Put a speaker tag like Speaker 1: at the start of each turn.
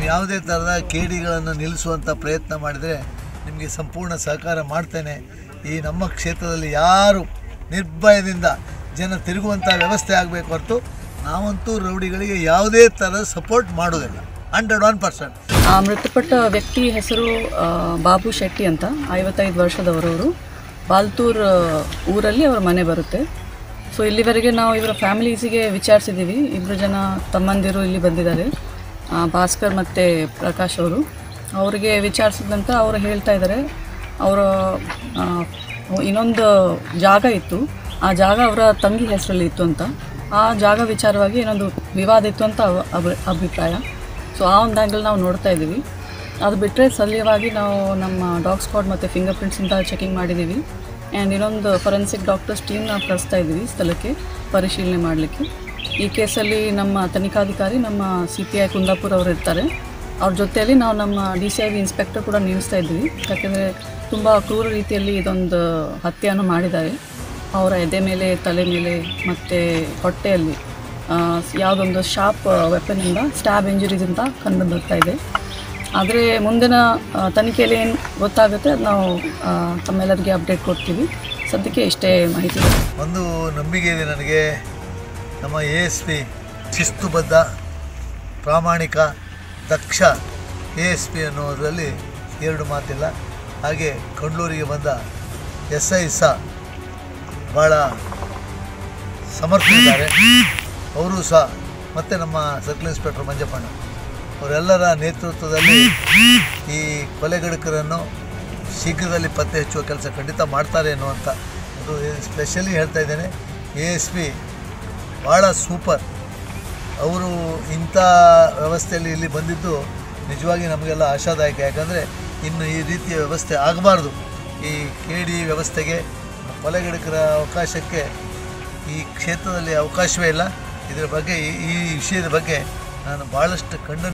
Speaker 1: ಯಾವುದೇ ಥರದ ಕೇಡಿಗಳನ್ನು ನಿಲ್ಲಿಸುವಂಥ ಪ್ರಯತ್ನ ಮಾಡಿದರೆ ನಿಮಗೆ ಸಂಪೂರ್ಣ ಸಹಕಾರ ಮಾಡ್ತೇನೆ ಈ ನಮ್ಮ ಕ್ಷೇತ್ರದಲ್ಲಿ ಯಾರು ನಿರ್ಭಯದಿಂದ ಜನ ತಿರುಗುವಂಥ ವ್ಯವಸ್ಥೆ ಆಗಬೇಕು ಹೊರತು ನಾವಂತೂ ರೌಡಿಗಳಿಗೆ ಯಾವುದೇ ಥರದ ಸಪೋರ್ಟ್ ಮಾಡೋದಿಲ್ಲ ಹಂಡ್ರೆಡ್ ಒನ್ ಪರ್ಸೆಂಟ್
Speaker 2: ಆ ಮೃತಪಟ್ಟ ವ್ಯಕ್ತಿ ಹೆಸರು ಆ, ಬಾಬು ಶೆಟ್ಟಿ ಅಂತ ಐವತ್ತೈದು ವರ್ಷದವರವರು ಬಾಲ್ತೂರ್ ಆ, ಊರಲ್ಲಿ ಅವರ ಮನೆ ಬರುತ್ತೆ ಸೊ ಇಲ್ಲಿವರೆಗೆ ನಾವು ಇವರ ಫ್ಯಾಮಿಲೀಸಿಗೆ ವಿಚಾರಿಸಿದ್ದೀವಿ ಇಬ್ಬರು ಜನ ತಮ್ಮಂದಿರು ಇಲ್ಲಿ ಬಂದಿದ್ದಾರೆ ಆ, ಭಾಸ್ಕರ್ ಮತ್ತು ಪ್ರಕಾಶ್ ಅವರು ಅವರಿಗೆ ವಿಚಾರಿಸಿದ ನಂತರ ಅವರು ಹೇಳ್ತಾ ಇದ್ದಾರೆ ಅವರ ಆ, ಇನ್ನೊಂದು ಜಾಗ ಇತ್ತು ಆ ಜಾಗ ಅವರ ತಂಗಿ ಹೆಸರಲ್ಲಿ ಇತ್ತು ಅಂತ ಆ ಜಾಗ ವಿಚಾರವಾಗಿ ಇನ್ನೊಂದು ವಿವಾದ ಇತ್ತು ಅಂತ ಅವ- ಅಭಿ- ಅಭಿಪ್ರಾಯ ಸೊ ಆ ಒಂದು ಆ್ಯಂಗಲ್ ನಾವು ನೋಡ್ತಾ ಇದ್ದೀವಿ ಅದು ಬಿಟ್ಟರೆ ಸ್ಥಳೀಯವಾಗಿ ನಾವು ನಮ್ಮ ಡಾಗ್ ಸ್ಕ್ವಾಡ್ ಮತ್ತು ಫಿಂಗರ್ ಪ್ರಿಂಟ್ಸಿಂದ ಚೆಕಿಂಗ್ ಮಾಡಿದ್ದೀವಿ ಆ್ಯಂಡ್ ಇನ್ನೊಂದು ಫೊರೆನ್ಸಿಕ್ ಡಾಕ್ಟರ್ಸ್ ಟೀಮ್ನ ಕಳಿಸ್ತಾ ಇದ್ದೀವಿ ಸ್ಥಳಕ್ಕೆ ಪರಿಶೀಲನೆ ಮಾಡಲಿಕ್ಕೆ ಈ ಕೇಸಲ್ಲಿ ನಮ್ಮ ತನಿಖಾಧಿಕಾರಿ ನಮ್ಮ ಸಿ ಪಿ ಐ ಕುಂದಾಪುರ ಅವರು ಇರ್ತಾರೆ ಅವ್ರ ಜೊತೆಯಲ್ಲಿ ನಾವು ನಮ್ಮ D C I V inspector ಕೂಡ ನೇಮಿಸ್ತಾ ಇದ್ವಿ ಯಾಕೆಂದರೆ ತುಂಬ ಕ್ರೂರ ರೀತಿಯಲ್ಲಿ ಇದೊಂದು ಹತ್ಯೆಯನ್ನು ಮಾಡಿದ್ದಾರೆ ಅವರ ಎದೆ ಮೇಲೆ ತಲೆ ಮೇಲೆ ಮತ್ತು ಹೊಟ್ಟೆಯಲ್ಲಿ ಆ, ಯಾವುದೊಂದು ಶಾರ್ಪ್ ವೆಪನಿಂದ ಸ್ಟ್ಯಾಬ್ ಇಂಜುರೀಸ್ ಅಂತ ಕಂಡು ಬರ್ತಾ ಇದೆ ಆದರೆ ಮುಂದಿನ ಆ, ತನಿಖೆಯಲ್ಲಿ ಏನು ಗೊತ್ತಾಗುತ್ತೆ ಅದು ನಾವು ಆ, ತಮ್ಮೆಲ್ಲರಿಗೆ ಅಪ್ಡೇಟ್ ಕೊಡ್ತೀವಿ ಸದ್ಯಕ್ಕೆ ಇಷ್ಟೇ ಮಾಹಿತಿ ಇದೆ.
Speaker 1: ಒಂದು ನಂಬಿಕೆ ಇದೆ ನನಗೆ ನಮ್ಮ ಎ ಎಸ್ ಪಿ ಶಿಸ್ತುಬದ್ಧ ಪ್ರಾಮಾಣಿಕ ದಕ್ಷ ಎ ಎಸ್ ಪಿ ಅನ್ನೋದರಲ್ಲಿ ಎರಡು ಮಾತಿಲ್ಲ ಹಾಗೆ ಕಂಡ್ಲೂರಿಗೆ ಬಂದ ಎಸ್ ಐ ಸಹ ಭಾಳ ಸಮರ್ಥರಿದ್ದಾರೆ ಅವರು ಸಹ ಮತ್ತು ನಮ್ಮ ಸರ್ಕಲ್ ಇನ್ಸ್ಪೆಕ್ಟರ್ ಮಂಜಪ್ಪಣ್ಣ ಅವರೆಲ್ಲರ ನೇತೃತ್ವದಲ್ಲಿ ಈ ಕೊಲೆಗಡಕರನ್ನು ಶೀಘ್ರದಲ್ಲಿ ಪತ್ತೆ ಹಚ್ಚುವ ಕೆಲಸ ಖಂಡಿತ ಮಾಡ್ತಾರೆ ಅನ್ನುವಂಥ ಅದು ಸ್ಪೆಷಲಿ ಹೇಳ್ತಾ ಇದ್ದೇನೆ ಎ ಎಸ್ ಪಿ ಭಾಳ ಸೂಪರ್ ಅವರು ಇಂಥ ವ್ಯವಸ್ಥೆಯಲ್ಲಿ ಇಲ್ಲಿ ಬಂದಿದ್ದು ನಿಜವಾಗಿ ನಮಗೆಲ್ಲ ಆಶಾದಾಯಕ ಯಾಕಂದರೆ ಇನ್ನು ಈ ರೀತಿಯ ವ್ಯವಸ್ಥೆ ಆಗಬಾರ್ದು ಈ ಕೇಡಿ ವ್ಯವಸ್ಥೆಗೆ ಕೊಲೆಗಡಕರ ಅವಕಾಶಕ್ಕೆ ಈ ಕ್ಷೇತ್ರದಲ್ಲಿ ಅವಕಾಶವೇ ಇಲ್ಲ ಇದರ ಬಗ್ಗೆ ಈ ಈ ವಿಷಯದ ಬಗ್ಗೆ ನಾನು ಭಾಳಷ್ಟು ಕಣ್ಣು